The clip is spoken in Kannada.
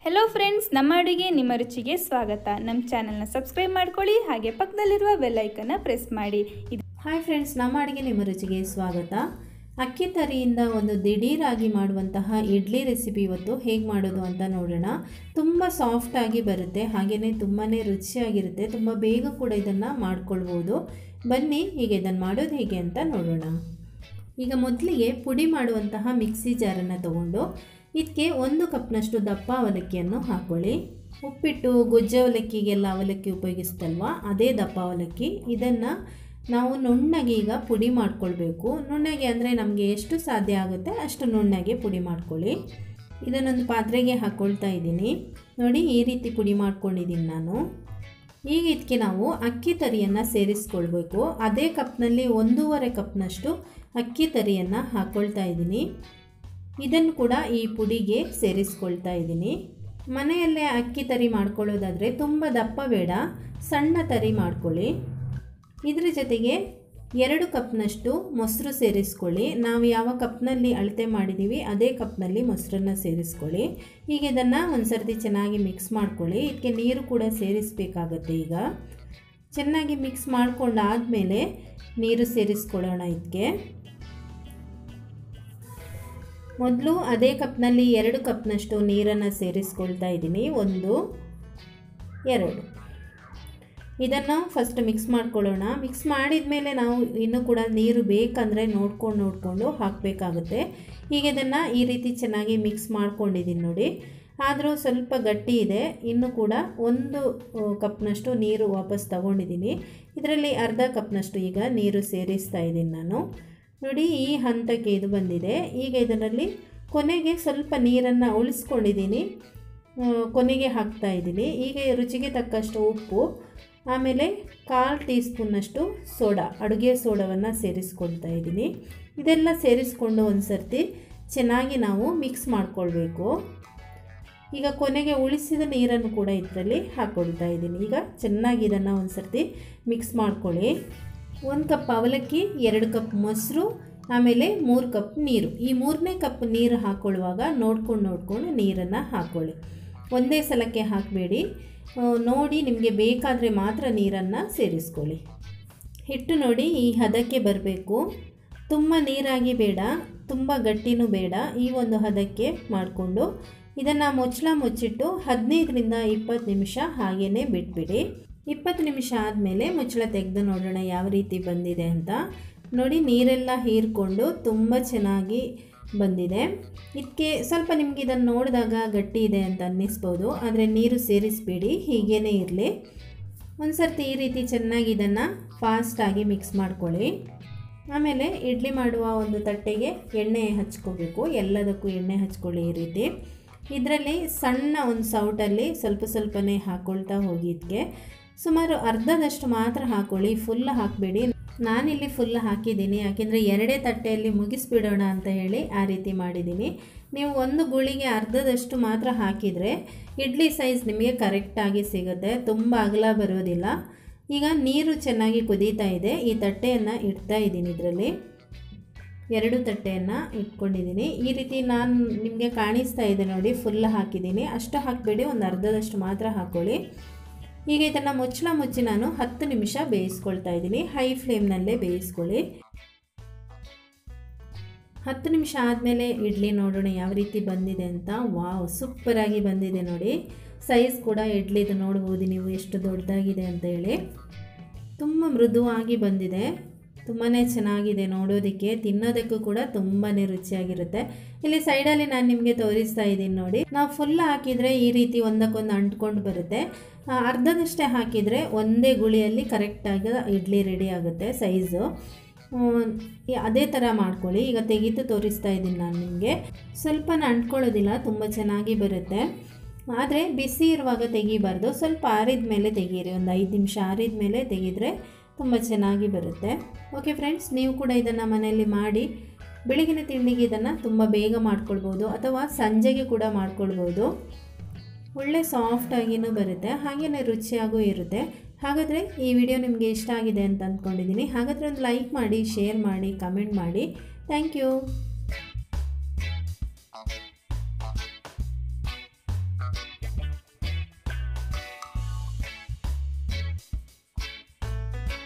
ಹೆಲೋ ಫ್ರೆಂಡ್ಸ್ ನಮ್ಮ ಅಡುಗೆ ನಿಮ್ಮ ರುಚಿಗೆ ಸ್ವಾಗತ ನಮ್ಮ ಚಾನಲ್ನ ಸಬ್ಸ್ಕ್ರೈಬ್ ಮಾಡ್ಕೊಳ್ಳಿ ಹಾಗೆ ಪಕ್ಕದಲ್ಲಿರುವ ಬೆಲ್ಲೈಕನ್ನ ಪ್ರೆಸ್ ಮಾಡಿ ಇದು ಹಾಯ್ ಫ್ರೆಂಡ್ಸ್ ನಮ್ಮ ಅಡುಗೆ ನಿಮ್ಮ ರುಚಿಗೆ ಸ್ವಾಗತ ಅಕ್ಕಿ ತರಿಯಿಂದ ಒಂದು ದಿಢೀರಾಗಿ ಮಾಡುವಂತಹ ಇಡ್ಲಿ ರೆಸಿಪಿ ಇವತ್ತು ಹೇಗೆ ಮಾಡೋದು ಅಂತ ನೋಡೋಣ ತುಂಬ ಸಾಫ್ಟಾಗಿ ಬರುತ್ತೆ ಹಾಗೆಯೇ ತುಂಬಾ ರುಚಿಯಾಗಿರುತ್ತೆ ತುಂಬ ಬೇಗ ಕೂಡ ಇದನ್ನು ಮಾಡ್ಕೊಳ್ಬೋದು ಬನ್ನಿ ಈಗ ಇದನ್ನು ಮಾಡೋದು ಹೇಗೆ ಅಂತ ನೋಡೋಣ ಈಗ ಮೊದಲಿಗೆ ಪುಡಿ ಮಾಡುವಂತಹ ಮಿಕ್ಸಿ ಜಾರನ್ನು ತಗೊಂಡು ಇದಕ್ಕೆ ಒಂದು ಕಪ್ನಷ್ಟು ದಪ್ಪ ಅವಲಕ್ಕಿಯನ್ನು ಹಾಕ್ಕೊಳ್ಳಿ ಉಪ್ಪಿಟ್ಟು ಗೊಜ್ಜ ಅವಲಕ್ಕಿಗೆಲ್ಲ ಅವಲಕ್ಕಿ ಉಪಯೋಗಿಸ್ತಲ್ವ ಅದೇ ದಪ್ಪ ಅವಲಕ್ಕಿ ಇದನ್ನು ನಾವು ನುಣ್ಣಗೆ ಈಗ ಪುಡಿ ಮಾಡ್ಕೊಳ್ಬೇಕು ನುಣ್ಣಗೆ ಅಂದರೆ ನಮಗೆ ಎಷ್ಟು ಸಾಧ್ಯ ಆಗುತ್ತೆ ಅಷ್ಟು ನುಣ್ಣಗೆ ಪುಡಿ ಮಾಡ್ಕೊಳ್ಳಿ ಇದನ್ನೊಂದು ಪಾತ್ರೆಗೆ ಹಾಕ್ಕೊಳ್ತಾ ಇದ್ದೀನಿ ನೋಡಿ ಈ ರೀತಿ ಪುಡಿ ಮಾಡ್ಕೊಂಡಿದ್ದೀನಿ ನಾನು ಈಗ ಇದಕ್ಕೆ ನಾವು ಅಕ್ಕಿ ತರಿಯನ್ನು ಸೇರಿಸ್ಕೊಳ್ಬೇಕು ಅದೇ ಕಪ್ನಲ್ಲಿ ಒಂದೂವರೆ ಕಪ್ನಷ್ಟು ಅಕ್ಕಿ ತರಿಯನ್ನು ಹಾಕ್ಕೊಳ್ತಾ ಇದ್ದೀನಿ ಇದನ್ನು ಕೂಡ ಈ ಪುಡಿಗೆ ಸೇರಿಸ್ಕೊಳ್ತಾ ಇದ್ದೀನಿ ಮನೆಯಲ್ಲೇ ಅಕ್ಕಿ ತರಿ ಮಾಡ್ಕೊಳ್ಳೋದಾದರೆ ತುಂಬ ದಪ್ಪ ಬೇಡ ಸಣ್ಣ ತರಿ ಮಾಡ್ಕೊಳ್ಳಿ ಇದರ ಜೊತೆಗೆ ಎರಡು ಕಪ್ನಷ್ಟು ಮೊಸರು ಸೇರಿಸ್ಕೊಳ್ಳಿ ನಾವು ಯಾವ ಕಪ್ನಲ್ಲಿ ಅಳತೆ ಮಾಡಿದ್ದೀವಿ ಅದೇ ಕಪ್ನಲ್ಲಿ ಮೊಸರನ್ನು ಸೇರಿಸ್ಕೊಳ್ಳಿ ಈಗ ಇದನ್ನು ಒಂದು ಸರ್ತಿ ಚೆನ್ನಾಗಿ ಮಿಕ್ಸ್ ಮಾಡ್ಕೊಳ್ಳಿ ಇದಕ್ಕೆ ನೀರು ಕೂಡ ಸೇರಿಸಬೇಕಾಗತ್ತೆ ಈಗ ಚೆನ್ನಾಗಿ ಮಿಕ್ಸ್ ಮಾಡ್ಕೊಂಡಾದಮೇಲೆ ನೀರು ಸೇರಿಸ್ಕೊಳ್ಳೋಣ ಇದಕ್ಕೆ ಮೊದಲು ಅದೇ ಕಪ್ನಲ್ಲಿ ಎರಡು ಕಪ್ನಷ್ಟು ನೀರನ್ನು ಸೇರಿಸ್ಕೊಳ್ತಾ ಇದ್ದೀನಿ ಒಂದು ಎರಡು ಇದನ್ನು ಫಸ್ಟ್ ಮಿಕ್ಸ್ ಮಾಡ್ಕೊಳ್ಳೋಣ ಮಿಕ್ಸ್ ಮಾಡಿದ ಮೇಲೆ ನಾವು ಇನ್ನೂ ಕೂಡ ನೀರು ಬೇಕಂದರೆ ನೋಡ್ಕೊಂಡು ನೋಡಿಕೊಂಡು ಹಾಕಬೇಕಾಗುತ್ತೆ ಈಗ ಇದನ್ನು ಈ ರೀತಿ ಚೆನ್ನಾಗಿ ಮಿಕ್ಸ್ ಮಾಡ್ಕೊಂಡಿದ್ದೀನಿ ನೋಡಿ ಆದರೂ ಸ್ವಲ್ಪ ಗಟ್ಟಿ ಇದೆ ಇನ್ನೂ ಕೂಡ ಒಂದು ಕಪ್ನಷ್ಟು ನೀರು ವಾಪಸ್ ತಗೊಂಡಿದ್ದೀನಿ ಇದರಲ್ಲಿ ಅರ್ಧ ಕಪ್ನಷ್ಟು ಈಗ ನೀರು ಸೇರಿಸ್ತಾ ಇದ್ದೀನಿ ನಾನು ನೋಡಿ ಈ ಹಂತಕ್ಕೆ ಇದು ಬಂದಿದೆ ಈಗ ಇದರಲ್ಲಿ ಕೊನೆಗೆ ಸ್ವಲ್ಪ ನೀರನ್ನು ಉಳಿಸ್ಕೊಂಡಿದ್ದೀನಿ ಕೊನೆಗೆ ಹಾಕ್ತಾ ಇದ್ದೀನಿ ಈಗ ರುಚಿಗೆ ತಕ್ಕಷ್ಟು ಉಪ್ಪು ಆಮೇಲೆ ಕಾಲು ಟೀ ಸ್ಪೂನ್ನಷ್ಟು ಸೋಡಾ ಅಡುಗೆ ಸೋಡವನ್ನು ಸೇರಿಸ್ಕೊಳ್ತಾ ಇದ್ದೀನಿ ಇದೆಲ್ಲ ಸೇರಿಸ್ಕೊಂಡು ಒಂದು ಸರ್ತಿ ಚೆನ್ನಾಗಿ ನಾವು ಮಿಕ್ಸ್ ಮಾಡ್ಕೊಳ್ಬೇಕು ಈಗ ಕೊನೆಗೆ ಉಳಿಸಿದ ನೀರನ್ನು ಕೂಡ ಇದರಲ್ಲಿ ಹಾಕ್ಕೊಳ್ತಾ ಇದ್ದೀನಿ ಈಗ ಚೆನ್ನಾಗಿ ಇದನ್ನು ಒಂದು ಸರ್ತಿ ಮಿಕ್ಸ್ ಮಾಡ್ಕೊಳ್ಳಿ ಒಂದು ಕಪ್ ಅವಲಕ್ಕಿ ಎರಡು ಕಪ್ ಮೊಸರು ಆಮೇಲೆ ಮೂರು ಕಪ್ ನೀರು ಈ ಮೂರನೇ ಕಪ್ ನೀರು ಹಾಕ್ಕೊಳ್ಳುವಾಗ ನೋಡ್ಕೊಂಡು ನೋಡಿಕೊಂಡು ನೀರನ್ನು ಹಾಕ್ಕೊಳ್ಳಿ ಒಂದೇ ಸಲಕ್ಕೆ ಹಾಕಬೇಡಿ ನೋಡಿ ನಿಮಗೆ ಬೇಕಾದರೆ ಮಾತ್ರ ನೀರನ್ನು ಸೇರಿಸ್ಕೊಳ್ಳಿ ಹಿಟ್ಟು ನೋಡಿ ಈ ಹದಕ್ಕೆ ಬರಬೇಕು ತುಂಬ ನೀರಾಗಿ ಬೇಡ ತುಂಬ ಗಟ್ಟಿನೂ ಬೇಡ ಈ ಒಂದು ಹದಕ್ಕೆ ಮಾಡಿಕೊಂಡು ಇದನ್ನು ಮುಚ್ಚಳ ಮುಚ್ಚಿಟ್ಟು ಹದಿನೈದರಿಂದ ಇಪ್ಪತ್ತು ನಿಮಿಷ ಹಾಗೇ ಬಿಟ್ಬಿಡಿ ಇಪ್ಪತ್ತು ನಿಮಿಷ ಆದಮೇಲೆ ಮುಚ್ಚಳ ತೆಗೆದು ನೋಡೋಣ ಯಾವ ರೀತಿ ಬಂದಿದೆ ಅಂತ ನೋಡಿ ನೀರೆಲ್ಲ ಹೀರ್ಕೊಂಡು ತುಂಬ ಚೆನ್ನಾಗಿ ಬಂದಿದೆ ಇದಕ್ಕೆ ಸ್ವಲ್ಪ ನಿಮ್ಗೆ ಇದನ್ನು ನೋಡಿದಾಗ ಗಟ್ಟಿ ಇದೆ ಅಂತ ಅನ್ನಿಸ್ಬೋದು ಆದರೆ ನೀರು ಸೇರಿಸಬೇಡಿ ಹೀಗೇ ಇರಲಿ ಒಂದು ಸರ್ತಿ ಈ ರೀತಿ ಚೆನ್ನಾಗಿ ಇದನ್ನು ಫಾಸ್ಟಾಗಿ ಮಿಕ್ಸ್ ಮಾಡ್ಕೊಳ್ಳಿ ಆಮೇಲೆ ಇಡ್ಲಿ ಮಾಡುವ ಒಂದು ತಟ್ಟೆಗೆ ಎಣ್ಣೆ ಹಚ್ಕೋಬೇಕು ಎಲ್ಲದಕ್ಕೂ ಎಣ್ಣೆ ಹಚ್ಕೊಳ್ಳಿ ಈ ರೀತಿ ಇದರಲ್ಲಿ ಸಣ್ಣ ಒಂದು ಸೌಟಲ್ಲಿ ಸ್ವಲ್ಪ ಸ್ವಲ್ಪನೇ ಹಾಕ್ಕೊಳ್ತಾ ಹೋಗಿ ಇದಕ್ಕೆ ಸುಮಾರು ಅರ್ಧದಷ್ಟು ಮಾತ್ರ ಹಾಕ್ಕೊಳ್ಳಿ ಫುಲ್ ಹಾಕಬೇಡಿ ನಾನಿಲ್ಲಿ ಫುಲ್ ಹಾಕಿದ್ದೀನಿ ಯಾಕೆಂದರೆ ಎರಡೇ ತಟ್ಟೆಯಲ್ಲಿ ಮುಗಿಸ್ಬಿಡೋಣ ಅಂತ ಹೇಳಿ ಆ ರೀತಿ ಮಾಡಿದ್ದೀನಿ ನೀವು ಒಂದು ಗುಳಿಗೆ ಅರ್ಧದಷ್ಟು ಮಾತ್ರ ಹಾಕಿದರೆ ಇಡ್ಲಿ ಸೈಜ್ ನಿಮಗೆ ಕರೆಕ್ಟಾಗಿ ಸಿಗುತ್ತೆ ತುಂಬ ಅಗಲ ಬರೋದಿಲ್ಲ ಈಗ ನೀರು ಚೆನ್ನಾಗಿ ಕುದೀತಾ ಇದೆ ಈ ತಟ್ಟೆಯನ್ನು ಇಡ್ತಾ ಇದ್ದೀನಿ ಇದರಲ್ಲಿ ಎರಡು ತಟ್ಟೆಯನ್ನು ಇಟ್ಕೊಂಡಿದ್ದೀನಿ ಈ ರೀತಿ ನಾನು ನಿಮಗೆ ಕಾಣಿಸ್ತಾ ಇದೆ ನೋಡಿ ಫುಲ್ ಹಾಕಿದ್ದೀನಿ ಅಷ್ಟು ಹಾಕಬೇಡಿ ಒಂದು ಅರ್ಧದಷ್ಟು ಮಾತ್ರ ಹಾಕ್ಕೊಳ್ಳಿ ಈಗ ಇದನ್ನು ಮುಚ್ಚಳ ಮುಚ್ಚಿ ನಾನು ಹತ್ತು ನಿಮಿಷ ಬೇಯಿಸ್ಕೊಳ್ತಾ ಇದ್ದೀನಿ ಹೈ ಫ್ಲೇಮ್ನಲ್ಲೇ ಬೇಯಿಸ್ಕೊಳ್ಳಿ ಹತ್ತು ನಿಮಿಷ ಆದಮೇಲೆ ಇಡ್ಲಿ ನೋಡೋಣ ಯಾವ ರೀತಿ ಬಂದಿದೆ ಅಂತ ವಾವ್ ಸೂಪರಾಗಿ ಬಂದಿದೆ ನೋಡಿ ಸೈಜ್ ಕೂಡ ಇಡ್ಲಿದು ನೋಡ್ಬೋದು ನೀವು ಎಷ್ಟು ದೊಡ್ಡದಾಗಿದೆ ಅಂತ ಹೇಳಿ ತುಂಬ ಮೃದುವಾಗಿ ಬಂದಿದೆ ತುಂಬಾ ಚೆನ್ನಾಗಿದೆ ನೋಡೋದಕ್ಕೆ ತಿನ್ನೋದಕ್ಕೂ ಕೂಡ ತುಂಬಾ ರುಚಿಯಾಗಿರುತ್ತೆ ಇಲ್ಲಿ ಸೈಡಲ್ಲಿ ನಾನು ನಿಮಗೆ ತೋರಿಸ್ತಾ ಇದ್ದೀನಿ ನೋಡಿ ನಾವು ಫುಲ್ ಹಾಕಿದರೆ ಈ ರೀತಿ ಒಂದಕ್ಕೊಂದು ಅಂಟ್ಕೊಂಡು ಬರುತ್ತೆ ಅರ್ಧದಷ್ಟೇ ಹಾಕಿದರೆ ಒಂದೇ ಗುಳಿಯಲ್ಲಿ ಕರೆಕ್ಟಾಗಿ ಇಡ್ಲಿ ರೆಡಿ ಆಗುತ್ತೆ ಸೈಜು ಅದೇ ಥರ ಮಾಡ್ಕೊಳ್ಳಿ ಈಗ ತೆಗೆದು ತೋರಿಸ್ತಾ ಇದ್ದೀನಿ ನಾನು ನಿಮಗೆ ಸ್ವಲ್ಪನ ಅಂಟ್ಕೊಳ್ಳೋದಿಲ್ಲ ತುಂಬ ಚೆನ್ನಾಗಿ ಬರುತ್ತೆ ಆದರೆ ಬಿಸಿ ಇರುವಾಗ ತೆಗಿಬಾರ್ದು ಸ್ವಲ್ಪ ಆರಿದ ಮೇಲೆ ತೆಗೀರಿ ಒಂದು ಐದು ನಿಮಿಷ ಆರಿದ ಮೇಲೆ ತೆಗೆದ್ರೆ ತುಂಬ ಚೆನ್ನಾಗಿ ಬರುತ್ತೆ ಓಕೆ ಫ್ರೆಂಡ್ಸ್ ನೀವು ಕೂಡ ಇದನ್ನು ಮನೆಯಲ್ಲಿ ಮಾಡಿ ಬೆಳಗಿನ ತಿಂಡಿಗೆ ಇದನ್ನು ತುಂಬ ಬೇಗ ಮಾಡ್ಕೊಳ್ಬೋದು ಅಥವಾ ಸಂಜೆಗೆ ಕೂಡ ಮಾಡ್ಕೊಳ್ಬೋದು ಒಳ್ಳೆ ಸಾಫ್ಟಾಗಿಯೂ ಬರುತ್ತೆ ಹಾಗೆಯೇ ರುಚಿಯಾಗೂ ಇರುತ್ತೆ ಹಾಗಾದರೆ ಈ ವಿಡಿಯೋ ನಿಮಗೆ ಇಷ್ಟ ಆಗಿದೆ ಅಂತ ಅಂದ್ಕೊಂಡಿದ್ದೀನಿ ಹಾಗಾದರೆ ಒಂದು ಲೈಕ್ ಮಾಡಿ ಶೇರ್ ಮಾಡಿ ಕಮೆಂಟ್ ಮಾಡಿ ಥ್ಯಾಂಕ್ ಯು